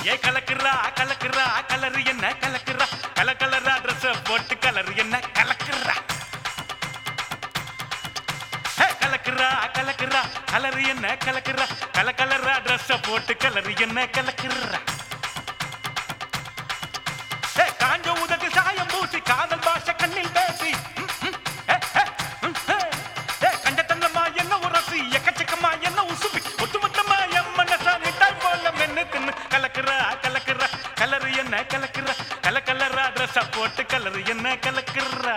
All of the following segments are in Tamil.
ஏ கலக்குறா கலக்குறா கலரு என்ன கலக்குறா கல கலரா ட்ரெஸ் போட்டு கலரு என்ன கலக்குறா ஹே, கலக்குறா கலக்குறா கலரு என்ன கலக்குறா கல கலரா ட்ரெஸ் போட்டு கலரு என்ன கலக்குறா ஹே, காஞ்ச உதட்டு சாயம் பூசி காதல் பாஷ கண்ணில் பேசி ம், ம், ஹே, ஹே, ம், ஹே. ஹே, கண்ட தங்கம்மா என்ன உரசி எக்கச்சக்கமா என்ன உசுப்பி ஒட்டுமொத்தமா என் மனசா நிட்டாய் போல மென்னு தின்னு கலக்குறா கலக்குறா கலரு என்ன கலக்குறா கல கலரா ட்ரெஸ் போட்டு கலரு என்ன கலக்குறா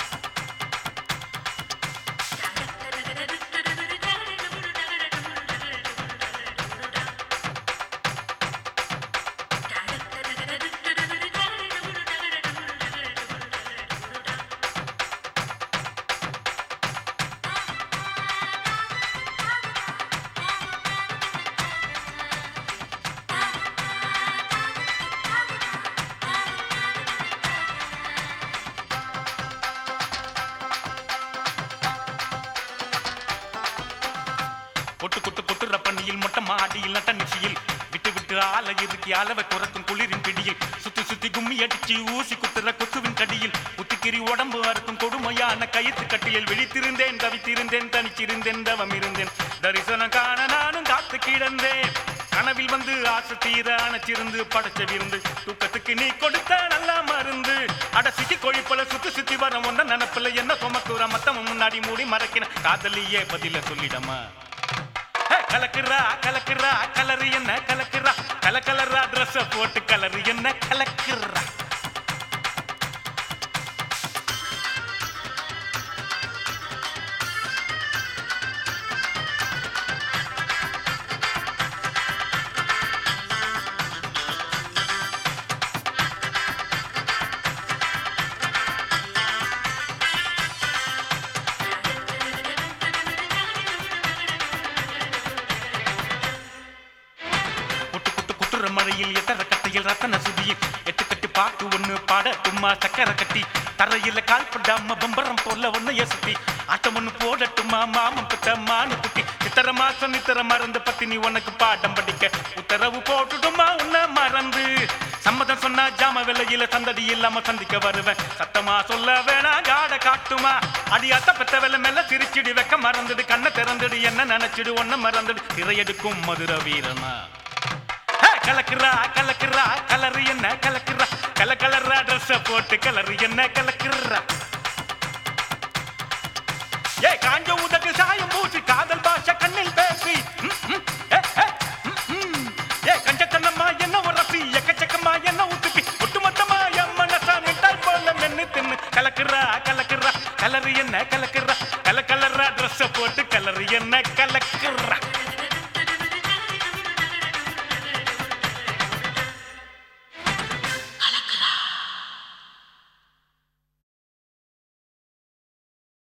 பொட்டு கொட்டு கொட்டுற பண்ணியில் மொட்டை மாடியில் நட்ட நிச்சயில் விட்டு விட்டு ஆல இறுக்கி அளவை குறைக்கும் குளிரின் பிடியில் சுத்தி சுத்தி கும்மி அடிச்சு ஊசி குத்துற கொசுவின் கடியில் உத்திக்கிரி உடம்பு அறுக்கும் கொடுமையான கயிற்று கட்டிலில் விழித்திருந்தேன் தவித்திருந்தேன் தனிச்சிருந்தேன் தவம் இருந்தேன் தரிசனம் காண நானும் காத்து கிடந்தேன் கனவில் வந்து ஆசை தீர அணைச்சிருந்து படைச்ச விருந்து தூக்கத்துக்கு நீ கொடுத்த நல்ல மருந்து அட சிக்கி கொழிப்பல சுத்தி சுத்தி வர ஒன்ன நினப்புல என்ன சுமக்குற மத்தவன் முன்னாடி மூடி மறைக்கின காதலியே பதில சொல்லிடமா ஹே, கலக்குறா கலக்குறா கலரு என்ன கலக்குறா கல கலரா ட்ரெஸ் போட்டு கலரு என்ன கலக்குறா குட்டு குட்டு குட்டுற மழையில் எட்டர கட்டையில் ரத்தன சுதியில் எட்டு கட்டி பாட்டு ஒண்ணு பாடட்டுமா சக்கர கட்டி தரையில கால் படாம பம்பரம் போல ஒண்ணு எசுத்தி ஆட்டம் ஒண்ணு போடட்டுமா மாமன் பிட்ட மானு குட்டி இத்தர மாசம் இத்தர மறந்து பத்தி நீ உனக்கு பாடம் படிக்க உத்தரவு போட்டுடுமா உன்னை மறந்து சம்மதம் சொன்னா ஜாம விலையில சந்தடி இல்லாம சந்திக்க வருவேன் சத்தமா சொல்ல வேணா ஜாட காட்டுமா அடி அத்த பெத்த வெள்ள மெல்ல சிரிச்சிடு வெக்க மறந்துடு கண்ணை திறந்துடு என்ன நினைச்சிடு ஒன்ன மறந்துடு திரையெடுக்கும் மதுர வீரனா ஹே, கலக்குறா கலக்குறா கலரு என்ன கலக்குறா கல கலரா ட்ரெஸ் போட்டு கலரு என்ன கலக்குறா ஏ காஞ்ச உதட்டு சாயம் பூசி காதல் பாஷ கண்ணில் பேசி ம், ம், ஏ, ஏ, ம், ம். ஏ கஞ்சத்தனமா என்ன உரசி எக்கச்சக்கமா என்ன உத்துப்பி ஒட்டுமொத்தமா என் மனசா மிட்டாய் போல மென்னு தின்னு கலக்குறா கலக்குறா கலரு என்ன கலக்குறா கல கலரா ட்ரெஸ் போட்டு கலரு என்ன கலக்குறா